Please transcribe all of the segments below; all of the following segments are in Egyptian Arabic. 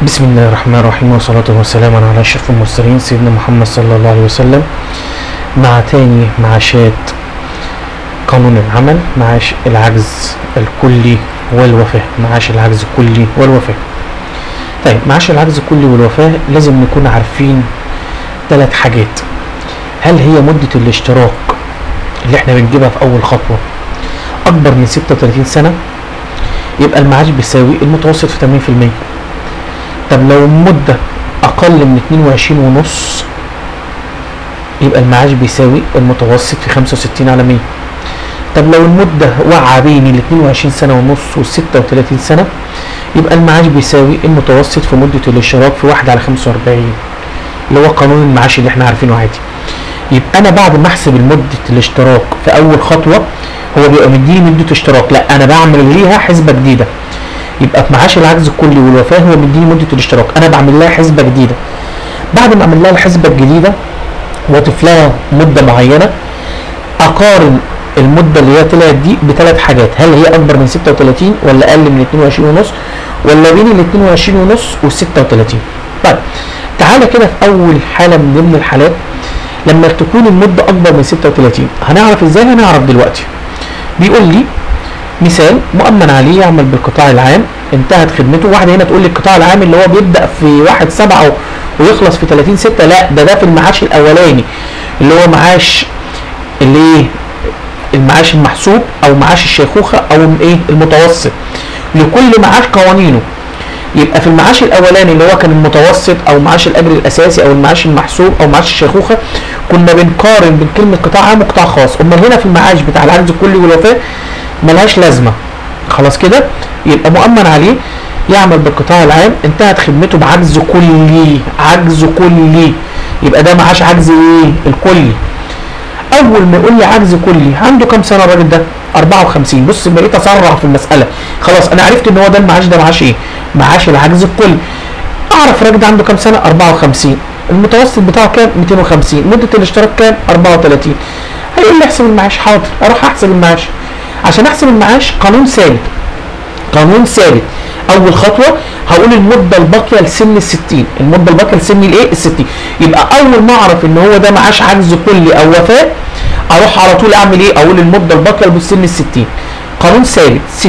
بسم الله الرحمن الرحيم والصلاة والسلام على أشرف المرسلين سيدنا محمد صلى الله عليه وسلم مع تاني معاشات قانون العمل معاش العجز الكلي والوفاة معاش العجز الكلي والوفاة طيب معاش العجز الكلي والوفاة لازم نكون عارفين ثلاث حاجات هل هي مدة الاشتراك اللي احنا بنجيبها في أول خطوة أكبر من 36 سنة يبقى المعاش بيساوي المتوسط في 80% طب لو المدة أقل من 22 ونص يبقى المعاش بيساوي المتوسط في 65 على 100 طب لو المدة واقعة بين ال 22 سنة ونص وال 36 سنة يبقى المعاش بيساوي المتوسط في مدة الاشتراك في 1 على 45 اللي هو قانون المعاش اللي احنا عارفينه عادي يبقى انا بعد ما احسب مدة الاشتراك في اول خطوة هو بيبقى مديني مدة اشتراك لا انا بعمل ليها حسبة جديدة يبقى في معاش العجز الكلي والوفاة هو مديني مدة الاشتراك انا بعمل لها حسبة جديدة بعد ما اعمل لها الحسبة الجديدة واضيف لها مدة معينة اقارن المدة اللي هي طلعت دي بثلاث حاجات هل هي اكبر من 36 ولا اقل من 22 ونص ولا بين ال 22 ونص وال 36 طيب تعالى كده في اول حالة من ضمن الحالات لما تكون المدة اكبر من 36 هنعرف ازاي هنعرف دلوقتي بيقول لي مثال مؤمن عليه يعمل بالقطاع العام انتهت خدمته واحده هنا تقول لي القطاع العام اللي هو بيبدا في 1 7 ويخلص في 30 6 لا ده ده في المعاش الاولاني اللي هو معاش اللي ايه المعاش المحسوب او معاش الشيخوخه او ايه المتوسط لكل معاش قوانينه يبقى في المعاش الاولاني اللي هو كان المتوسط او معاش الاجر الاساسي او المعاش المحسوب او معاش الشيخوخه كنا بنقارن بين كلمه قطاع عام وقطاع خاص امال هنا في المعاش بتاع العجز الكلي والوفاه ملهاش لازمه خلاص كده يبقى مؤمن عليه يعمل بالقطاع العام انتهت خدمته بعجز كلي عجز كلي يبقى ده معاش عجز ايه الكلي اول ما يقول لي عجز كلي عنده كام سنه الراجل ده 54 بص بقيت اسرع في المساله خلاص انا عرفت ان هو ده المعاش ده معاش ايه معاش العجز الكلي اعرف الراجل ده عنده كام سنه 54 المتوسط بتاعه كام 250 مده الاشتراك كام 34 هيقول لي احسب المعاش حاضر اروح احسب المعاش عشان احسب المعاش قانون ثابت قانون ثابت اول خطوه هقول المده الباقيه لسن ال 60 المده الباقيه لسن الايه ال 60 يبقى اول ما اعرف ان هو ده معاش عجز كلي او وفاه اروح على طول اعمل ايه اقول المده الباقيه لسن ال 60 قانون ثابت 60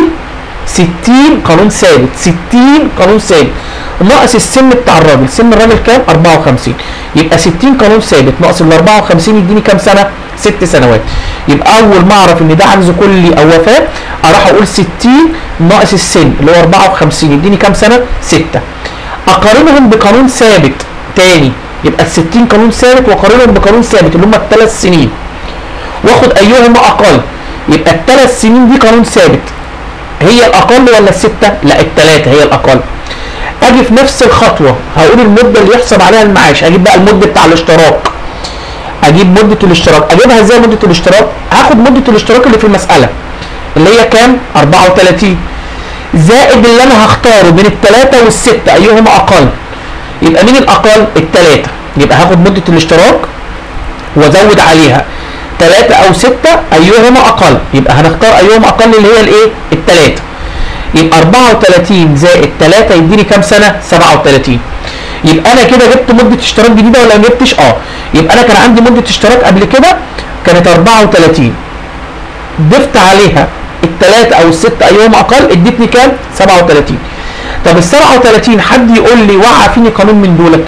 60 قانون ثابت 60 قانون ثابت ناقص السن بتاع الراجل سن الراجل كام 54 يبقى 60 قانون ثابت ناقص ال 54 يديني كام سنه ست سنوات يبقى اول ما اعرف ان ده عجز كلي او وفاه اروح اقول 60 ناقص السن اللي هو 54 يديني كام سنه 6 اقارنهم بقانون ثابت تاني يبقى ال 60 قانون ثابت واقارنهم بقانون ثابت اللي هم الثلاث سنين واخد ايهما اقل يبقى الثلاث سنين دي قانون ثابت هي الاقل ولا السته؟ لا الثلاثه هي الاقل اجي في نفس الخطوه هقول المده اللي يحسب عليها المعاش اجيب بقى المده بتاع الاشتراك اجيب مده الاشتراك اجيبها ازاي مده الاشتراك هاخد مده الاشتراك اللي في المساله اللي هي كام 34 زائد اللي انا هختاره بين الثلاثه والسته ايهما اقل يبقى مين الاقل الثلاثه يبقى هاخد مده الاشتراك وازود عليها ثلاثة أو ستة أيهما أقل يبقى هنختار أيهما أقل اللي هي الإيه؟ الثلاثة يبقى 34 زائد 3 يديني كام سنة؟ 37 يبقى أنا كده جبت مدة اشتراك جديدة ولا ما جبتش؟ أه يبقى أنا كان عندي مدة اشتراك قبل كده كانت 34 ضفت عليها الثلاثة أو الستة أيهما أقل ادتني كام؟ 37 طب ال 37 حد يقول لي وقع فيني قانون من دولت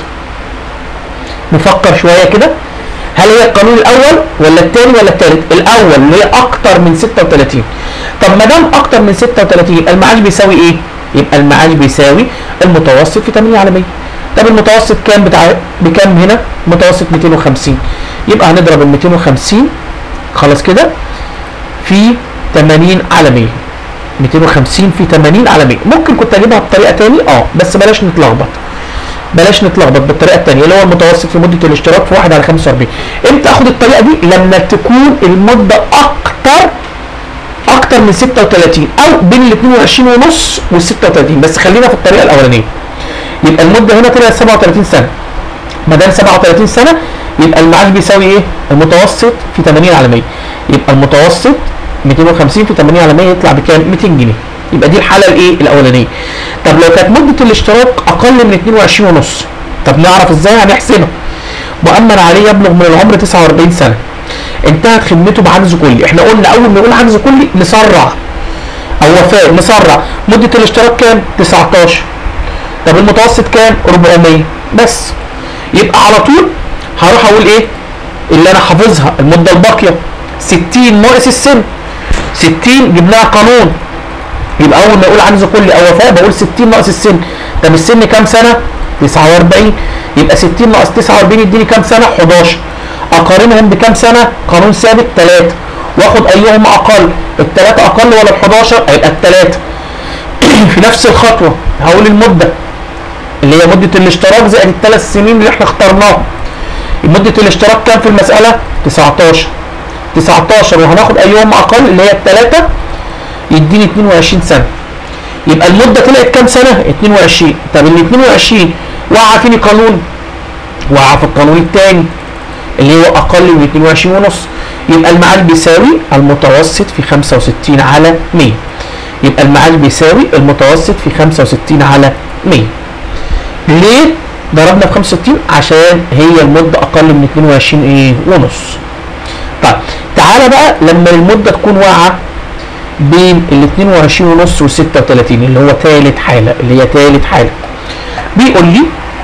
نفكر شوية كده هل هي القانون الاول ولا الثاني ولا الثالث الاول اللي هي اكتر من 36 طب ما دام اكتر من 36 يبقى المعاش بيساوي ايه يبقى المعاش بيساوي المتوسط في 8 على 100 طب المتوسط كام بتاع بكام هنا متوسط 250 يبقى هنضرب ال 250 خلاص كده في 80 على 100 250 في 80 على 100 ممكن كنت اجيبها بطريقه ثانيه اه بس بلاش نتلخبط بلاش نتلخبط بالطريقه الثانيه اللي هو المتوسط في مده الاشتراك في 1 على 45 امتى اخد الطريقه دي لما تكون المده اكتر اكتر من 36 او بين ال 22 ونص وال 36 بس خلينا في الطريقه الاولانيه يبقى المده هنا طلعت 37 سنه ما دام 37 سنه يبقى المعاش بيساوي ايه المتوسط في 80 على 100 يبقى المتوسط 250 في 80 على 100 يطلع بكام 200 جنيه يبقى دي الحاله الايه الاولانيه طب لو كانت مده الاشتراك اقل من 22 ونص طب نعرف ازاي هنحسبها مؤمن عليه يبلغ من العمر 49 سنه انتهت خدمته بعجز كلي احنا قلنا اول ما نقول عجز كلي نسرع او وفاه نسرع مده الاشتراك كام 19 طب المتوسط كام 400 بس يبقى على طول هروح اقول ايه اللي انا حافظها المده الباقيه 60 ناقص السن 60 جبناها قانون يبقى اول ما اقول عجز كلي او وفاه بقول 60 ناقص السن طب السن كام سنه 49 يبقى 60 ناقص 49 يديني كام سنه 11 اقارنهم بكام سنه قانون ثابت 3 واخد ايهما اقل الثلاثه اقل ولا ال 11 هيبقى الثلاثه في نفس الخطوه هقول المده اللي هي مده الاشتراك زائد الثلاث سنين اللي احنا اخترناها مده الاشتراك كام في المساله 19 19 وهناخد ايهما اقل اللي هي الثلاثه يديني 22 سنه يبقى المده طلعت كام سنه 22 طب ال 22 وقع فيني قانون وقع في القانون الثاني اللي هو اقل من 22 ونص يبقى المعاد بيساوي المتوسط في 65 على 100 يبقى المعاد بيساوي المتوسط في 65 على 100 ليه ضربنا في 65 عشان هي المده اقل من 22 ايه ونص طيب تعالى بقى لما المده تكون واقعه بين ال 22 ونص وال 36 اللي هو ثالث حاله اللي هي ثالث حاله بيقول لي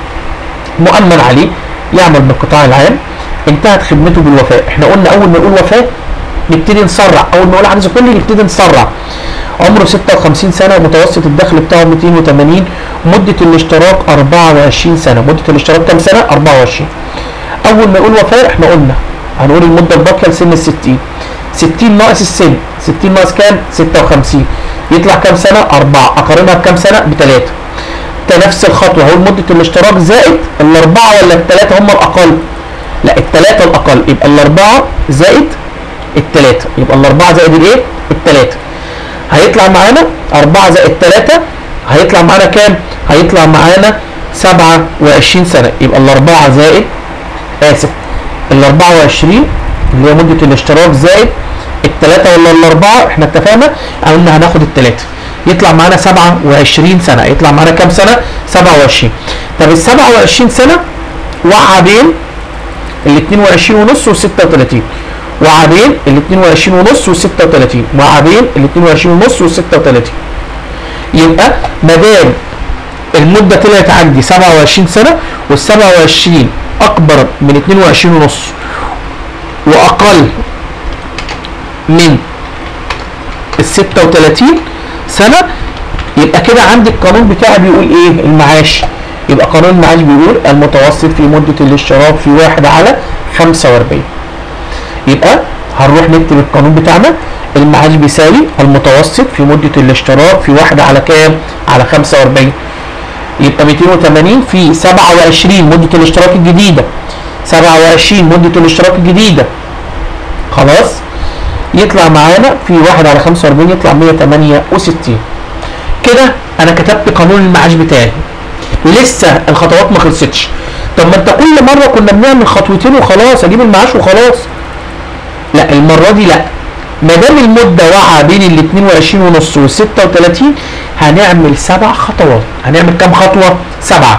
مؤمن عليه يعمل بالقطاع العام انتهت خدمته بالوفاء احنا قلنا اول ما نقول وفاه نبتدي نسرع اول ما نقول عجز كلي نبتدي نسرع عمره 56 سنه متوسط الدخل بتاعه 280 مده الاشتراك 24 سنه مده الاشتراك كام سنه 24 اول ما نقول وفاه احنا قلنا هنقول المده الباقيه لسن ال 60 60 ناقص السن 60 ناقص كام 56 يطلع كام سنه 4 اقارنها بكام سنه بثلاثه ده نفس الخطوه هقول مده الاشتراك زائد الاربعه ولا الثلاثه هم الاقل لا الثلاثه الاقل يبقى الاربعه زائد الثلاثه يبقى الاربعه زائد الايه الثلاثه هيطلع معانا 4 زائد 3 هيطلع معانا كام هيطلع معانا 27 سنه يبقى الاربعه زائد اسف ال 24 اللي هي مده الاشتراك زائد الثلاثه ولا الاربعه احنا اتفقنا قلنا هناخد الثلاثه يطلع معانا 27 سنه يطلع معانا كام سنه 27 طب ال 27 سنه وقع بين ال 22 ونص وال 36 وقع بين ال 22 ونص وال 36 وقع بين ال 22 ونص وال 36 يبقى ما دام المده طلعت عندي 27 سنه وال 27 اكبر من 22 ونص واقل من ال 36 سنه يبقى كده عندي القانون بتاعي بيقول ايه المعاش يبقى قانون المعاش بيقول المتوسط في مده الاشتراك في واحد على 45 يبقى هنروح نكتب القانون بتاعنا المعاش بيساوي المتوسط في مده الاشتراك في واحد على كام على 45 يبقى 280 في 27 مده الاشتراك الجديده 27 مده الاشتراك الجديده خلاص يطلع معانا في 1 على 45 يطلع 168 كده انا كتبت قانون المعاش بتاعي لسه الخطوات ما خلصتش طب ما انت كل مره كنا بنعمل خطوتين وخلاص اجيب المعاش وخلاص لا المره دي لا ما دام المده واقعه بين ال 22 ونص وال 36 هنعمل سبع خطوات هنعمل كام خطوه؟ سبعه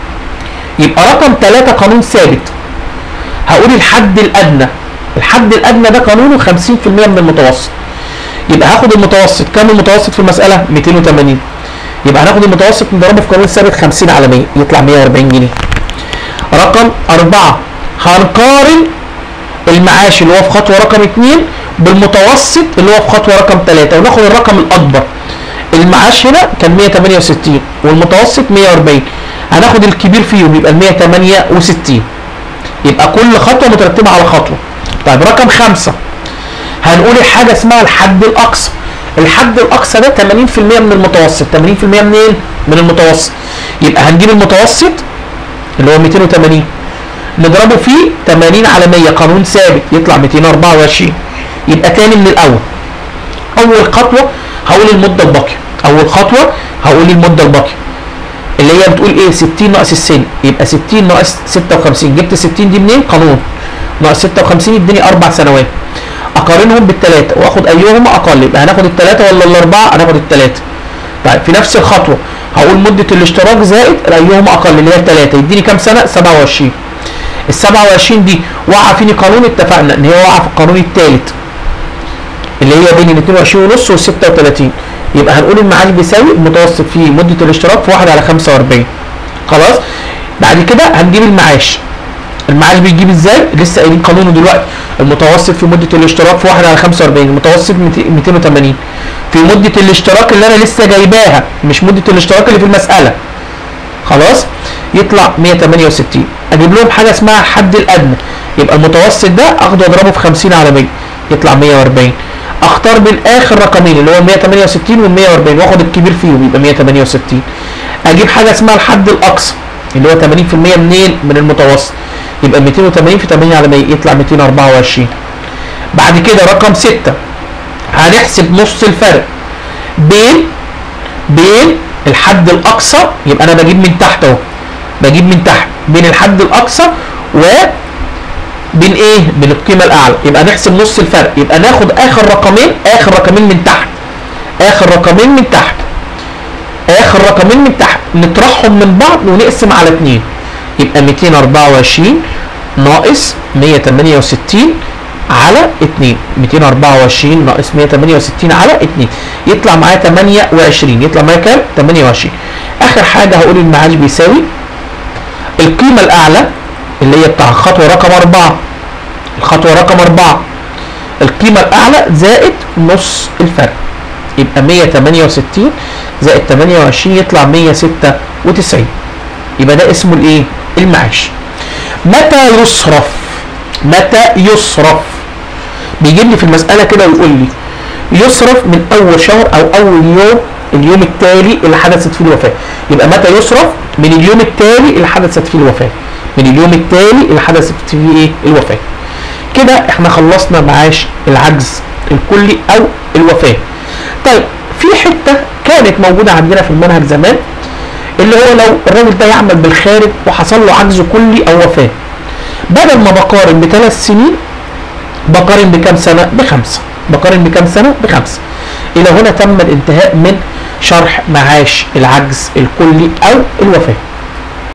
يبقى رقم ثلاثة قانون ثابت هقول الحد الادنى الحد الادنى ده قانونه 50% من المتوسط يبقى هاخد المتوسط كام المتوسط في المساله 280 يبقى هناخد المتوسط نضربه في قانون ثابت 50 على 100 يطلع 140 جنيه رقم أربعة هنقارن المعاش اللي هو في خطوة رقم 2 بالمتوسط اللي هو في خطوة رقم 3 وناخد الرقم الأكبر المعاش هنا كان 168 والمتوسط 140 هناخد الكبير فيهم يبقى ال 168 يبقى كل خطوة مترتبة على خطوة طيب رقم خمسة هنقول حاجة اسمها الحد الأقصى الحد الأقصى ده 80% من المتوسط 80% منين؟ من المتوسط يبقى هنجيب المتوسط اللي هو 280 نضربه فيه 80 على 100 قانون ثابت يطلع 224 يبقى تاني من الأول أول خطوة هقول المدة الباقية أول خطوة هقول المدة الباقية اللي هي بتقول ايه 60 ناقص السن يبقى 60 ناقص 56 جبت 60 دي منين قانون ناقص 56 يديني اربع سنوات اقارنهم بالثلاثه واخد ايهما اقل يبقى هناخد الثلاثه ولا الاربعه هناخد الثلاثه طيب في نفس الخطوه هقول مده الاشتراك زائد ايهما اقل اللي هي 3 يديني كام سنه 27 ال 27 دي وقع فيني قانون اتفقنا ان هي وقع في القانون الثالث اللي هي بين ال 22 ونص وال 36 يبقى هنقول المعاش بيساوي المتوسط في مده الاشتراك في 1 على 45 خلاص بعد كده هنجيب المعاش المعاش بيجيب ازاي لسه قايلين قانونه دلوقتي المتوسط في مده الاشتراك في 1 على 45 المتوسط 280 في مده الاشتراك اللي انا لسه جايباها مش مده الاشتراك اللي في المساله خلاص يطلع 168 اجيب لهم حاجه اسمها الحد الادنى يبقى المتوسط ده اخده واضربه في 50 على 100 يطلع 140 اختار بين اخر رقمين اللي هو 168 وال 140 واخد الكبير فيهم يبقى 168 اجيب حاجه اسمها الحد الاقصى اللي هو 80% منين من المتوسط يبقى 280 في 8 على 100 يطلع 224 بعد كده رقم 6 هنحسب نص الفرق بين بين الحد الاقصى يبقى انا بجيب من تحت اهو بجيب من تحت بين الحد الاقصى و بين ايه بين القيمه الاعلى يبقى نحسب نص الفرق يبقى ناخد اخر رقمين اخر رقمين من تحت اخر رقمين من تحت اخر رقمين من تحت نطرحهم من بعض ونقسم على 2 يبقى 224 ناقص 168 على 2 224 ناقص 168 على 2 يطلع معايا 28 يطلع معايا كام 28 اخر حاجه هقول المعاش بيساوي القيمه الاعلى اللي هي بتاع الخطوه رقم 4 الخطوه رقم 4 القيمه الاعلى زائد نص الفرق يبقى 168 زائد 28 يطلع 196 يبقى ده اسمه الايه المعاش متى يصرف متى يصرف بيجيب لي في المساله كده ويقول لي يصرف من اول شهر او اول يوم اليوم التالي اللي حدثت فيه الوفاه يبقى متى يصرف من اليوم التالي اللي حدثت فيه الوفاه من اليوم التالي اللي حدثت فيه ايه الوفاه كده احنا خلصنا معاش العجز الكلي او الوفاه طيب في حته كانت موجوده عندنا في المنهج زمان اللي هو لو الراجل ده يعمل بالخارج وحصل له عجز كلي او وفاه بدل ما بقارن بثلاث سنين بقارن بكام سنه بخمسه بقارن بكام سنه بخمسه الى هنا تم الانتهاء من شرح معاش العجز الكلي او الوفاه